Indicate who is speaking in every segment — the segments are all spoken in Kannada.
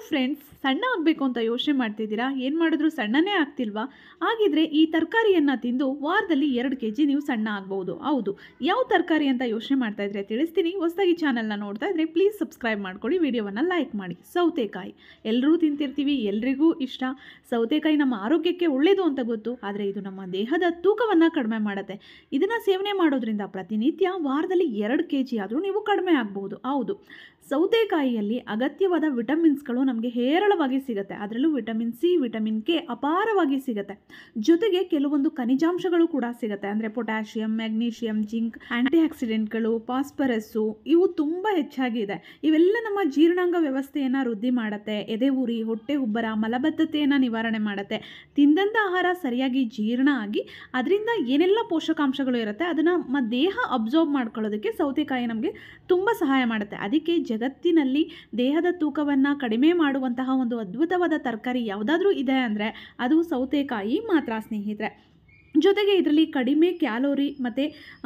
Speaker 1: ಫ್ರೆಂಡ್ಸ್ ಸಣ್ಣ ಆಗಬೇಕು ಅಂತ ಯೋಚನೆ ಮಾಡ್ತಿದ್ದೀರಾ ಏನು ಮಾಡಿದ್ರು ಸಣ್ಣನೇ ಆಗ್ತಿಲ್ವಾ ಹಾಗಿದ್ರೆ ಈ ತರಕಾರಿಯನ್ನು ತಿಂದು ವಾರದಲ್ಲಿ ಎರಡು ಕೆ ಜಿ ನೀವು ಸಣ್ಣ ಆಗ್ಬೋದು ಹೌದು ಯಾವ ತರಕಾರಿ ಅಂತ ಯೋಚನೆ ಮಾಡ್ತಾ ಇದ್ರೆ ತಿಳಿಸ್ತೀನಿ ಹೊಸದಾಗಿ ಚಾನಲ್ನ ನೋಡ್ತಾ ಇದ್ರೆ ಪ್ಲೀಸ್ ಸಬ್ಸ್ಕ್ರೈಬ್ ಮಾಡ್ಕೊಳ್ಳಿ ವಿಡಿಯೋವನ್ನು ಲೈಕ್ ಮಾಡಿ ಸೌತೆಕಾಯಿ ಎಲ್ಲರೂ ತಿಂತಿರ್ತೀವಿ ಎಲ್ರಿಗೂ ಇಷ್ಟ ಸೌತೆಕಾಯಿ ನಮ್ಮ ಆರೋಗ್ಯಕ್ಕೆ ಒಳ್ಳೆಯದು ಅಂತ ಗೊತ್ತು ಆದರೆ ಇದು ನಮ್ಮ ದೇಹದ ತೂಕವನ್ನು ಕಡಿಮೆ ಮಾಡುತ್ತೆ ಇದನ್ನು ಸೇವನೆ ಮಾಡೋದ್ರಿಂದ ಪ್ರತಿನಿತ್ಯ ವಾರದಲ್ಲಿ ಎರಡು ಕೆ ಜಿ ಆದರೂ ನೀವು ಕಡಿಮೆ ಆಗ್ಬೋದು ಹೌದು ಸೌತೆಕಾಯಿಯಲ್ಲಿ ಅಗತ್ಯವಾದ ವಿಟಮಿನ್ಸ್ಗಳು ನಮಗೆ ಹೇರಳವಾಗಿ ಸಿಗುತ್ತೆ ಅದರಲ್ಲೂ ವಿಟಮಿನ್ ಸಿ ವಿಟಮಿನ್ ಕೆ ಅಪಾರವಾಗಿ ಸಿಗುತ್ತೆ ಜೊತೆಗೆ ಕೆಲವೊಂದು ಖನಿಜಾಂಶಗಳು ಕೂಡ ಸಿಗುತ್ತೆ ಅಂದರೆ ಪೊಟ್ಯಾಷಿಯಂ ಮ್ಯಾಗ್ನೀಷಿಯಂ ಜಿಂಕ್ ಆ್ಯಂಟಿ ಆಕ್ಸಿಡೆಂಟ್ಗಳು ಫಾಸ್ಫರಸ್ಸು ಇವು ತುಂಬ ಹೆಚ್ಚಾಗಿದೆ ಇವೆಲ್ಲ ನಮ್ಮ ಜೀರ್ಣಾಂಗ ವ್ಯವಸ್ಥೆಯನ್ನು ವೃದ್ಧಿ ಮಾಡುತ್ತೆ ಎದೆ ಉರಿ ಹೊಟ್ಟೆ ಉಬ್ಬರ ಮಲಬದ್ಧತೆಯನ್ನು ನಿವಾರಣೆ ಮಾಡುತ್ತೆ ತಿಂದಂಥ ಆಹಾರ ಸರಿಯಾಗಿ ಜೀರ್ಣ ಆಗಿ ಅದರಿಂದ ಏನೆಲ್ಲ ಪೋಷಕಾಂಶಗಳು ಇರುತ್ತೆ ಅದನ್ನು ನಮ್ಮ ದೇಹ ಅಬ್ಸರ್ವ್ ಮಾಡ್ಕೊಳ್ಳೋದಕ್ಕೆ ಸೌತೆಕಾಯಿ ನಮಗೆ ತುಂಬ ಸಹಾಯ ಮಾಡುತ್ತೆ ಅದಕ್ಕೆ ಜಗತ್ತಿನಲ್ಲಿ ದೇಹದ ತೂಕವನ್ನು ಕಡಿಮೆ ಮಾಡುವಂತಹ ಒಂದು ಅದ್ಭುತವಾದ ತರಕಾರಿ ಯಾವುದಾದ್ರೂ ಇದೆ ಅಂದರೆ ಅದು ಸೌತೆಕಾಯಿ ಮಾತ್ರ ಸ್ನೇಹಿತರೆ ಜೊತೆಗೆ ಇದರಲ್ಲಿ ಕಡಿಮೆ ಕ್ಯಾಲೋರಿ ಮತ್ತು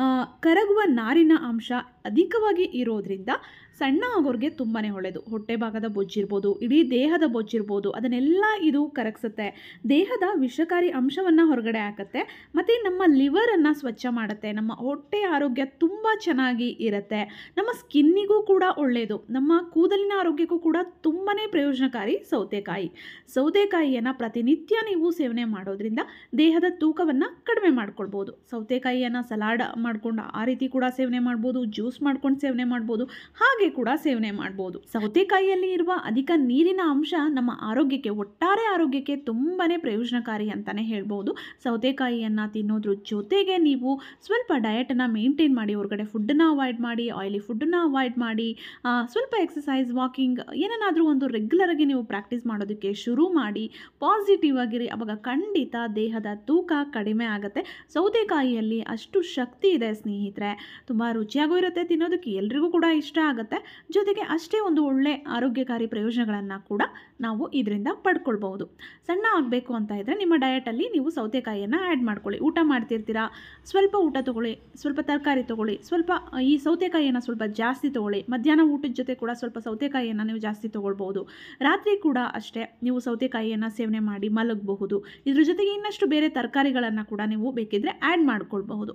Speaker 1: ಕರಗುವ ನಾರಿನ ಅಂಶ ಅಧಿಕವಾಗಿ ಇರೋದ್ರಿಂದ ಸಣ್ಣ ಆಗೋರಿಗೆ ತುಂಬಾ ಒಳ್ಳೆಯದು ಹೊಟ್ಟೆ ಭಾಗದ ಬೊಜ್ಜಿರ್ಬೋದು ಇಡೀ ದೇಹದ ಬೊಜ್ಜಿರ್ಬೋದು ಅದನ್ನೆಲ್ಲ ಇದು ಕರಗಿಸುತ್ತೆ ದೇಹದ ವಿಷಕಾರಿ ಅಂಶವನ್ನು ಹೊರಗಡೆ ಹಾಕುತ್ತೆ ಮತ್ತು ನಮ್ಮ ಲಿವರನ್ನು ಸ್ವಚ್ಛ ಮಾಡುತ್ತೆ ನಮ್ಮ ಹೊಟ್ಟೆ ಆರೋಗ್ಯ ತುಂಬ ಚೆನ್ನಾಗಿ ಇರುತ್ತೆ ನಮ್ಮ ಸ್ಕಿನ್ನಿಗೂ ಕೂಡ ಒಳ್ಳೆಯದು ನಮ್ಮ ಕೂದಲಿನ ಆರೋಗ್ಯಕ್ಕೂ ಕೂಡ ತುಂಬಾ ಪ್ರಯೋಜನಕಾರಿ ಸೌತೆಕಾಯಿ ಸೌತೆಕಾಯಿಯನ್ನು ಪ್ರತಿನಿತ್ಯ ನೀವು ಸೇವನೆ ಮಾಡೋದ್ರಿಂದ ದೇಹದ ತೂಕವನ್ನು ಕಡಿಮೆ ಮಾಡ್ಕೊಳ್ಬೋದು ಸೌತೆಕಾಯಿಯನ್ನು ಸಲಾಡ್ ಮಾಡ್ಕೊಂಡು ಆ ರೀತಿ ಕೂಡ ಸೇವನೆ ಮಾಡ್ಬೋದು ಜ್ಯೂಸ್ ಮಾಡ್ಕೊಂಡು ಸೇವನೆ ಮಾಡ್ಬೋದು ಹಾಗೆ ಕೂಡ ಸೇವನೆ ಮಾಡ್ಬೋದು ಸೌತೆಕಾಯಿಯಲ್ಲಿ ಇರುವ ಅಧಿಕ ನೀರಿನ ಅಂಶ ನಮ್ಮ ಆರೋಗ್ಯಕ್ಕೆ ಒಟ್ಟಾರೆ ಆರೋಗ್ಯಕ್ಕೆ ತುಂಬಾ ಪ್ರಯೋಜನಕಾರಿ ಅಂತಲೇ ಹೇಳ್ಬೋದು ಸೌತೆಕಾಯಿಯನ್ನು ತಿನ್ನೋದ್ರ ಜೊತೆಗೆ ನೀವು ಸ್ವಲ್ಪ ಡಯಟನ್ನು ಮೇಂಟೈನ್ ಮಾಡಿ ಹೊರಗಡೆ ಫುಡ್ಡನ್ನು ಅವಾಯ್ಡ್ ಮಾಡಿ ಆಯಿಲಿ ಫುಡ್ಡನ್ನು ಅವಾಯ್ಡ್ ಮಾಡಿ ಆ, ಸ್ವಲ್ಪ ಎಕ್ಸಸೈಸ್ ವಾಕಿಂಗ್ ಏನನ್ನಾದರೂ ಒಂದು ರೆಗ್ಯುಲರಾಗಿ ನೀವು ಪ್ರಾಕ್ಟೀಸ್ ಮಾಡೋದಕ್ಕೆ ಶುರು ಮಾಡಿ ಪಾಸಿಟಿವ್ ಆಗಿರಿ ಅವಾಗ ಖಂಡಿತ ದೇಹದ ತೂಕ ಕಡಿಮೆ ಆಗುತ್ತೆ ಸೌತೆಕಾಯಿಯಲ್ಲಿ ಅಷ್ಟು ಶಕ್ತಿ ಇದೆ ಸ್ನೇಹಿತರೆ ತುಂಬ ರುಚಿಯಾಗೂ ಇರುತ್ತೆ ತಿನ್ನೋದಕ್ಕೆ ಎಲ್ರಿಗೂ ಕೂಡ ಇಷ್ಟ ಆಗುತ್ತೆ ಜೊತೆಗೆ ಅಷ್ಟೇ ಒಂದು ಒಳ್ಳೆ ಆರೋಗ್ಯಕಾರಿ ಪ್ರಯೋಜನಗಳನ್ನು ಕೂಡ ನಾವು ಇದರಿಂದ ಪಡ್ಕೊಳ್ಬಹುದು ಸಣ್ಣ ಆಗಬೇಕು ಅಂತ ಇದ್ದರೆ ನಿಮ್ಮ ಡಯಟಲ್ಲಿ ನೀವು ಸೌತೆಕಾಯಿಯನ್ನು ಆ್ಯಡ್ ಮಾಡ್ಕೊಳ್ಳಿ ಊಟ ಮಾಡ್ತಿರ್ತೀರಾ ಸ್ವಲ್ಪ ಊಟ ತೊಗೊಳ್ಳಿ ಸ್ವಲ್ಪ ತರಕಾರಿ ತೊಗೊಳ್ಳಿ ಸ್ವಲ್ಪ ಈ ಸೌತೆಕಾಯಿಯನ್ನು ಸ್ವಲ್ಪ ಜಾಸ್ತಿ ತೊಗೊಳ್ಳಿ ಮಧ್ಯಾಹ್ನ ಊಟದ ಜೊತೆ ಕೂಡ ಸ್ವಲ್ಪ ಸೌತೆಕಾಯಿಯನ್ನು ನೀವು ಜಾಸ್ತಿ ತೊಗೊಳ್ಬೋದು ರಾತ್ರಿ ಕೂಡ ಅಷ್ಟೇ ನೀವು ಸೌತೆಕಾಯಿಯನ್ನು ಸೇವನೆ ಮಾಡಿ ಮಲಗಬಹುದು ಇದ್ರ ಜೊತೆಗೆ ಇನ್ನಷ್ಟು ಬೇರೆ ತರಕಾರಿಗಳನ್ನು ಕೂಡ ನೀವು ಬೇಕಿದ್ದರೆ ಆ್ಯಡ್ ಮಾಡ್ಕೊಳ್ಬಹುದು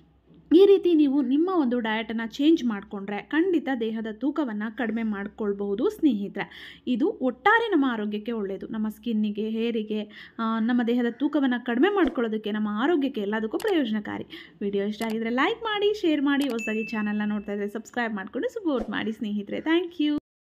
Speaker 1: ಈ ರೀತಿ ನೀವು ನಿಮ್ಮ ಒಂದು ಡಯಟನ್ನು ಚೇಂಜ್ ಮಾಡಿಕೊಂಡ್ರೆ ಖಂಡಿತ ದೇಹದ ತೂಕವನ್ನು ಕಡಿಮೆ ಮಾಡ್ಕೊಳ್ಬಹುದು ಸ್ನೇಹಿತರೆ ಇದು ಒಟ್ಟಾರೆ ನಮ್ಮ ಆರೋಗ್ಯಕ್ಕೆ ಒಳ್ಳೆಯದು ನಮ್ಮ ಸ್ಕಿನ್ನಿಗೆ ಹೇರಿಗೆ ಆ, ನಮ್ಮ ದೇಹದ ತೂಕವನ್ನು ಕಡಿಮೆ ಮಾಡ್ಕೊಳ್ಳೋದಕ್ಕೆ ನಮ್ಮ ಆರೋಗ್ಯಕ್ಕೆ ಎಲ್ಲದಕ್ಕೂ ಪ್ರಯೋಜನಕಾರಿ ವಿಡಿಯೋ ಇಷ್ಟ ಆಗಿದ್ರೆ ಲೈಕ್ ಮಾಡಿ ಶೇರ್ ಮಾಡಿ ಹೊಸದಾಗಿ ಚಾನಲ್ನ ನೋಡ್ತಾ ಇದ್ದರೆ ಸಬ್ಸ್ಕ್ರೈಬ್ ಮಾಡಿಕೊಂಡು ಸಪೋರ್ಟ್ ಮಾಡಿ ಸ್ನೇಹಿತರೆ ಥ್ಯಾಂಕ್ ಯು